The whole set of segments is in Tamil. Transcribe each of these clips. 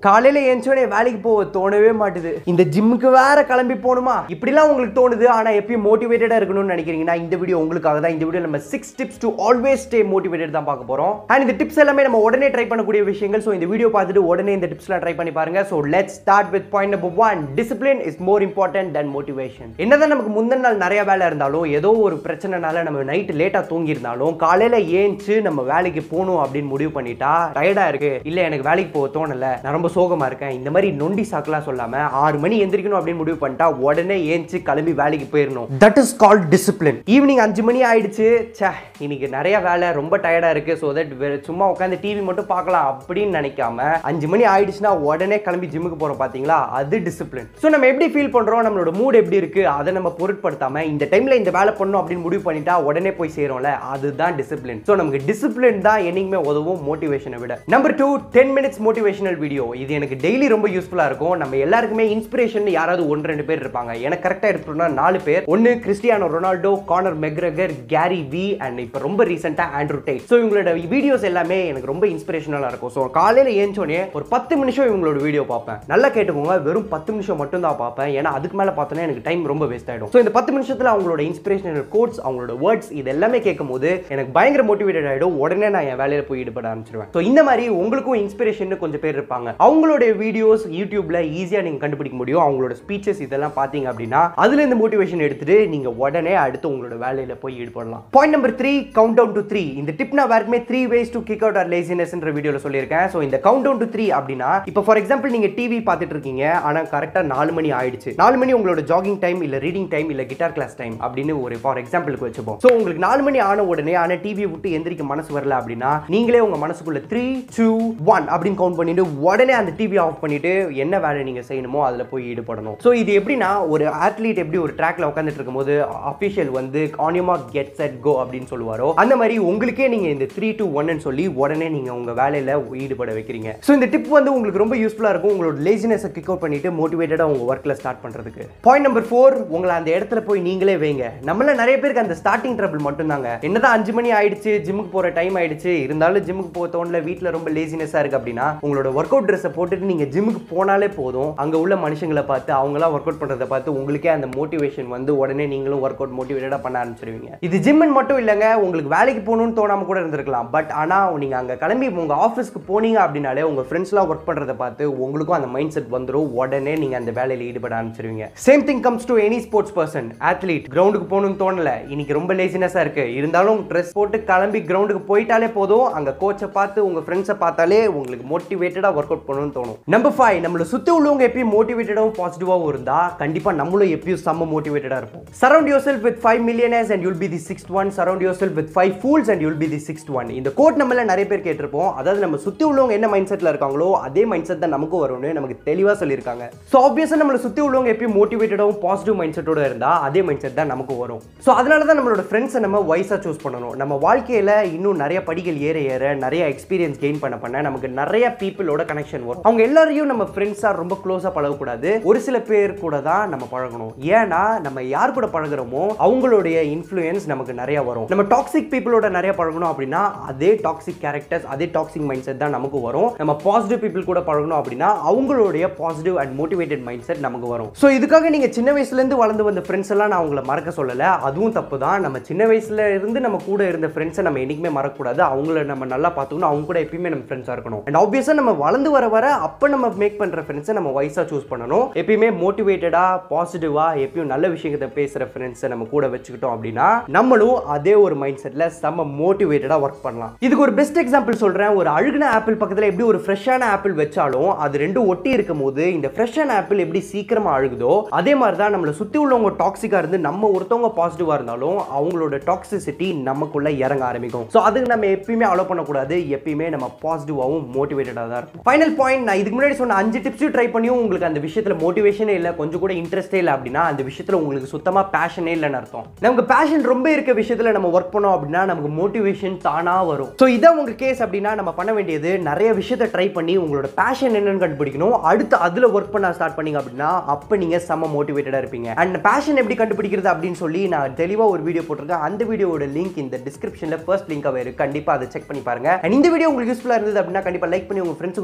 காலையில ஏஞ்சோடனே வேலைக்கு போக தோணவே மாட்டுது இந்த ஜிம்முக்கு வேற கிளம்பி போகணுமா இப்படிலாம் உங்களுக்கு தோணுது ஆனா எப்பயும் மோட்டிவேட்டடா இருக்கணும்னு நினைக்கிறீங்கன்னா இந்த வீடியோ உங்களுக்காக தான் இந்த வீடியோ நம்ம six tips to always stay motivated தான் பார்க்க போறோம் அண்ட் இந்த டிப்ஸ் எல்லாமே நம்ம உடனே ட்ரை பண்ணக்கூடிய விஷயங்கள் ஸோ இந்த வீடியோ பார்த்துட்டு உடனே இந்த டிப்ஸ்லாம் ட்ரை பண்ணி பாருங்க so let start with point number one discipline is more important than motivation என்னதான் நமக்கு முந்தின நாள் நிறைய வேலை இருந்தாலும் ஏதோ ஒரு பிரச்சனைனால நம்ம நைட்டு லேட்டாக தூங்கியிருந்தாலும் காலையில ஏஞ்சி நம்ம வேலைக்கு போகணும் அப்படின்னு முடிவு பண்ணிட்டா டயர்டா இருக்கு இல்ல எனக்கு வேலைக்கு போக தோணல நான் ரொம்ப சோகமா இருக்கேன் இந்த மாதிரி நொண்டி சாக்கெல்லாம் சொல்லாம ஆறு மணி எந்திரிக்கணும் அப்படின்னு முடிவு பண்ணிட்டா உடனே ஏஞ்சி கிளம்பி வேலைக்கு போயிடணும் that is called discipline evening அஞ்சு மணி ஆயிடுச்சு ச்சே இன்னைக்கு நிறைய வேலை ரொம்ப டயர்டா இருக்கு ஸோ தட் சும்மா உட்காந்து டிவி மட்டும் பார்க்கலாம் அப்படின்னு நினைக்காம அஞ்சு மணி ஆயிடுச்சுன்னா உடனே கிளம்பி ஜிம்முக்கு போறோம் பாத்தீங்களா அது டிசிப்ளின் ஸோ நம்ம எப்படி ஃபீல் பண்றோம் நம்மளோட மூட் எப்படி இருக்கு அதை நம்ம பொருட்படுத்தாம இந்த டைம்ல இந்த வேலை பண்ணணும் அப்படின்னு முடிவு பண்ணிட்டா உடனே போய் சேரும்ல அதுதான் டிசிப்ளின் ஸோ நமக்கு டிசிப்ளின் தான் என்னைக்குமே உதவும் மோட்டிவேஷனை விட number two ten minutes motivational video இது எனக்கு டெய்லி ரொம்ப யூஸ்ஃபுல்லா இருக்கும் நம்ம எல்லாருக்குமே இன்ஸ்பிரேஷன் யாராவது ஒன்று ரெண்டு பேர் இருப்பாங்க எனக்கு கரெக்டாக எடுத்துட்டோம்னா நாலு பேர் ஒன்று Cristiano Ronaldo Conor McGregor Gary Vee and இப்போ ரொம்ப ரீசெண்டாக ஆண்ட்ரூ டேட் ஸோ இவங்களோட வீடியோஸ் எல்லாமே எனக்கு ரொம்ப இன்ஸ்பிரேஷனலாக இருக்கும் ஸோ காலையில் ஏஞ்சோடனே ஒரு பத்து நிமிஷம் இவங்களோட வீடியோ பார்ப்பேன் நல்லா கேட்டுக்கோங்க வெறும் பத்து நிமிஷம் மட்டும் தான் பார்ப்பேன் ஏன்னா அதுக்கு மேலே பார்த்தோன்னா எனக்கு டைம் ரொம்ப வேஸ்ட் ஆகிடும் ஸோ இந்த பத்து நிமிஷத்தில் அவங்களோட இன்ஸ்பிரேஷனல் கோட்ஸ் அவங்களோட வேர்ட்ஸ் இது எல்லாமே கேட்கும் போது எனக்கு பயங்கர மோட்டிவேட்டட் ஆகிடும் உடனே நான் என் வேலையில் போய் ஈடுபட ஆரம்பிச்சிருவேன் ஸோ இந்த மாதிரி உங்களுக்கும் இன்ஸ்பிரேஷன் கொஞ்சம் பேர் இருப்பாங்க அவங்களுடைய வீடியோஸ் யூடியூப்ல ஈஸியாக நீங்கள் கண்டுபிடிக்க முடியும் அவங்களோட ஸ்பீச்சஸ் இதெல்லாம் பார்த்தீங்க அப்படின்னா அதுல இந்த மோட்டிவேஷன் எடுத்துட்டு நீங்க உடனே அடுத்து உங்களோட வேலையில போய் ஈடுபடலாம் point number three count down to three இந்த டிப் நான் வேறுமே three ways to kick out or லேசினஸ்ன்ற வீடியோல சொல்லியிருக்கேன் ஸோ இந்த கவுண்ட் டவுன் டு த்ரீ அப்படின்னா இப்போ ஃபார் எக்ஸாம்பிள் நீங்க டிவி பார்த்துட்டு இருக்கீங்க ஆனா கரெக்டாக நாலு மணி ஆயிடுச்சு நாலு மணி உங்களோட ஜாகிங் டைம் இல்ல ரீடிங் டைம் இல்ல கிட்டார் கிளாஸ் டைம் அப்படின்னு ஒரு ஃபார் எக்ஸாம்பிளுக்கு வச்சுப்போம் ஸோ உங்களுக்கு நாலு மணி ஆன உடனே ஆனா டிவியை விட்டு எந்திரிக்க மனசு வரல அப்படின்னா நீங்களே உங்க மனசுக்குள்ள த்ரீ டூ ஒன் அப்படின்னு கவுண்ட் பண்ணிட்டு உடனே அந்த டிவி ஆஃப் பண்ணிட்டு என்ன வேலை நீங்க செய்யணுமோ அதுல போய் ஈடுபடணும் ஸோ இது எப்படின்னா ஒரு ஆத்லீட் எப்படி ஒரு ட்ராக்ல உட்காந்துட்டு இருக்கும்போது அஃபிஷியல் வந்து ஆனியமா கெட் செட் கோ அப்படின்னு சொல்லுவாரோ அந்த மாதிரி உங்களுக்கே நீங்க இந்த த்ரீ டூ ஒன்னு சொல்லி உடனே நீங்க உங்க வேலையில ஈடுபட வைக்கிறீங்க ஸோ இந்த டிப் வந்து உங்களுக்கு ரொம்ப யூஸ்ஃபுல்லா இருக்கும் உங்களோட லேசினஸை கிக் அவுட் பண்ணிட்டு மோட்டிவேட்டடா உங்க ஒர்க்ல ஸ்டார்ட் பண்றதுக்கு பாயிண்ட் நம்பர் ஃபோர் உங்களை அந்த இடத்துல போய் நீங்களே வைங்க நம்மள நிறைய பேருக்கு அந்த ஸ்டார்டிங் ட்ரபிள் மட்டும் தாங்க என்னதான் அஞ்சு மணி ஆயிடுச்சு ஜிம்முக்கு போற டைம் ஆயிடுச்சு இருந்தாலும் ஜிம்முக்கு போக தோணல வீட்ல ரொம்ப லேசினஸா இருக்கு அப்படின்னா உங்களோட ஒர்க் அவுட் ட்ரெஸ்ஸை போட்டுட்டு நீங்க ஜிம்முக்கு போனாலே போதும் அங்க உள்ள மனுஷங்களை பார்த்து அவங்களாம் ஒர்க் அவுட் பண்றதை பார்த்து உங்களுக்கே அந்த மோட்டிவேஷன் வந்து உடனே நீங்களும் ஒர்க் அவுட் மோட்டிவேட்டடா பண்ண ஆரம்பிச்சிருவீங்க இது ஜிம்னு மட்டும் இல்லைங்க உங்களுக்கு வேலைக்கு போகணும்னு தோணாம கூட இருந்திருக்கலாம் பட் ஆனா நீங்க அங்க கிளம்பி உங்க ஆஃபீஸ்க்கு போனீங்க அப்படின்னாலே உங்க ஃப்ரெண்ட்ஸ்லாம் ஒர்க் பண்றதை பார்த்து உங்களுக்கும் அந்த மைண்ட் செட் வந்துடும் உடனே நீங்க அந்த வேலையில ஈடுபட ஆரம்பிச்சிருவீங்க same thing comes to any sports person athlete கிரவுண்டுக்கு போகணும்னு தோணல இன்னைக்கு ரொம்ப லேசினஸா இருக்கு இருந்தாலும் ட்ரெஸ் போட்டு கிளம்பி கிரவுண்டுக்கு போயிட்டாலே போதும் அங்க கோச்சை பார்த்து உங்க ஃப்ரெண்ட்ஸை பார்த்தாலே உங்களுக்கு மோட்டிவேட்டடா ஒர்க் அவுட் பண்ணணும்னு தோணும் நம்பர் ஃபைவ் நம்மள சுத்தி உள்ளவங்க எப்பயும் மோட்டிவேட்டடாகவும் பாசிட்டிவாகவும் இருந்தா கண்டிப்பா நம்மளும் எப்பயும் செம்ம மோட்டிவேட்டடா இருப்போம் surround yourself with five millionaires and you'll be the sixth one surround yourself with five fools and you'll be the sixth one இந்த கோட் நம்மள நிறைய பேர் கேட்டிருப்போம் அதாவது நம்ம சுத்தி உள்ளவங்க என்ன மைண்ட் செட்ல இருக்காங்களோ அதே மைண்ட் செட் தான் நமக்கும் வரும்னு நமக்கு தெளிவா சொல்லியிருக்காங்க ஸோ ஆப்வியஸா நம்மள சுத்தி உள்ளவங்க எப்பயும் மோட்டிவேட்டடாகவும் பாசிட்டிவ் மைண்ட் செட்டோட இருந்தா அதே மைண்ட் செட் தான் நமக்கு வரும் ஸோ அதனால தான் நம்மளோட ஃப்ரெண்ட்ஸை நம்ம வைஸாக சூஸ் பண்ணணும் நம்ம வாழ்க்கையில் இன்னும் நிறைய படிகள் ஏற ஏற நிறைய எக்ஸ்பீரியன்ஸ் கெயின் பண்ண பண்ண நமக்கு நிறைய பீப்புளோட கனெக்ஷன் வரும் அவங்க எல்லாரையும் நம்ம ஃப்ரெண்ட்ஸாக ரொம்ப க்ளோஸாக பழகக்கூடாது ஒரு சில பேர் கூட தான் நம்ம பழகணும் ஏன்னா நம்ம யார் கூட பழகுறோமோ அவங்களுடைய இன்ஃப்ளூயன்ஸ் நமக்கு நிறைய வரும் நம்ம டாக்ஸிக் பீப்புளோட நிறைய பழகணும் அப்படின்னா அதே டாக்ஸிக் கேரக்டர்ஸ் அதே டாக்ஸிக் மைண்ட் செட் தான் நமக்கு வரும் நம்ம பாசிட்டிவ் பீப்புள் கூட பழகணும் அப்படின்னா அவங்களுடைய positive and motivated mind set நமக்கு வரும் ஸோ இதுக்காக நீங்க சின்ன வயசுல இருந்து வளர்ந்து வந்த ஃப்ரெண்ட்ஸ் எல்லாம் நான் உங்களை மறக்க சொல்லல அதுவும் தப்பு தான் நம்ம சின்ன வயசுல இருந்து நம்ம கூட இருந்த ஃப்ரெண்ட்ஸை நம்ம என்னைக்குமே மறக்கக்கூடாது அவங்கள நம்ம நல்லா பார்த்துக்கணும் அவங்க கூட எப்பயுமே நம்ம ஃப்ரெண்ட்ஸாக இருக்கணும் அண்ட் ஆப்வியஸாக நம்ம வளர்ந்து வர வர அப்போ நம்ம மேக் பண்ற ஃப்ரெண்ட்ஸை நம்ம வயசாக சூஸ் பண்ணணும் எப்பயுமே மோட்டிவேட்டடா பாசிட்டிவா எப்பயும் நல்ல விஷயத்தை பேசுற ஃப்ரெண்ட்ஸை நம்ம கூட வச்சுக்கிட்டோம் அப்படின்னா நம்மளும் அதே ஒரு மைண்ட் செட்ல செம்ம மோட்டிவேட்டடா ஒர்க் பண்ணலாம் இதுக்கு ஒரு பெஸ்ட் எக்ஸாம்பிள் சொல்றேன் ஒரு அழுகின ஆப்பிள் பக்கத்துல எப்படி ஒரு ஃப்ரெஷ்ஷான ஆப்பிள் வச்சாலும் அது ரெண்டும் ஒட்டி இருக்கும் போது இந்த ஃப்ரெஷ்ஷான ஆப்பிள் எப்படி சீக்கிரமா அழுகுதோ அதே மாதிரி தான் நம்மளை சுத்தி உள்ளவங்க டாக்ஸிக்கா இருந்து நம்ம ஒருத்தவங்க பாசிட்டிவா இருந்தாலும் அவங்களோட டாக்ஸிசிட்டி நமக்குள்ள இறங்க ஆரம்பிக்கும் ஸோ அதுக்கு நம்ம எப்பயுமே அலோ பண்ணக்கூடாது எப்பயுமே நம்ம பாசிட்டிவாகவும் மோட்டிவேட்டடாக தான் இருக்கும் ஃபைனல் பாயிண்ட் நான் இதுக்கு முன்னாடி சொன்ன அஞ்சு டிப்ஸும் ட்ரை பண்ணியும் உங்களுக்கு அந்த விஷயத்துல மோட்டிவேஷனே இல்லை கொஞ்சம் கூட இன்ட்ரெஸ்டே இல்லை அப்படின்னா அந்த விஷயத்துல உங்களுக்கு சுத்தமா பேஷனே இல்லைன்னு அர்த்தம் நமக்கு பேஷன் ரொம்ப இருக்க விஷயத்துல நம்ம ஒர்க் பண்ணோம் அப்படின்னா நமக்கு மோட்டிவேஷன் தானா வரும் ஸோ இதான் உங்க கேஸ் அப்படின்னா நம்ம பண்ண வேண்டியது நிறைய விஷயத்தை ட்ரை பண்ணி உங்களோட பேஷன் என்னன்னு கண்டுபிடிக்கணும் அடுத்து அதுல ஒர்க் பண்ண ஸ்டார்ட் பண்ணீங்க அப்படின்னா அப்போ நீங்க செம்ம மோட்டிவேட்டடா இருப்பீங்க அண்ட் பேஷன் எப்படி கண்டுபிடிக்கிறது அப்படின்னு சொல்லி நான் தெளிவா ஒரு வீடியோ போட்டிருக்கேன் அந்த வீடியோட லிங்க் இந்த டிஸ்கிரிப்ஷன்ல ஃபர்ஸ்ட் லிங்காக இருக்கு கண்டிப்பா அதை செக் பண்ணி பாருங்க அண்ட் இந்த வீடியோ உங்களுக்கு யூஸ்ஃபுல்லா இருந்தது அப்படின்னா கண்டிப்பா லைக் பண்ணி உங்க ஃப்ரெண்ட்ஸுக்கும் ஷேர் பண்ணுங்க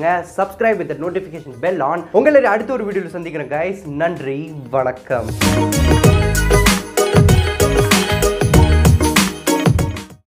பண்ணுங்க subscribe with notification bell on உங்களை அடுத்த ஒரு வீடியோவில் சந்திக்கிறேன் கைஸ் நன்றி வணக்கம்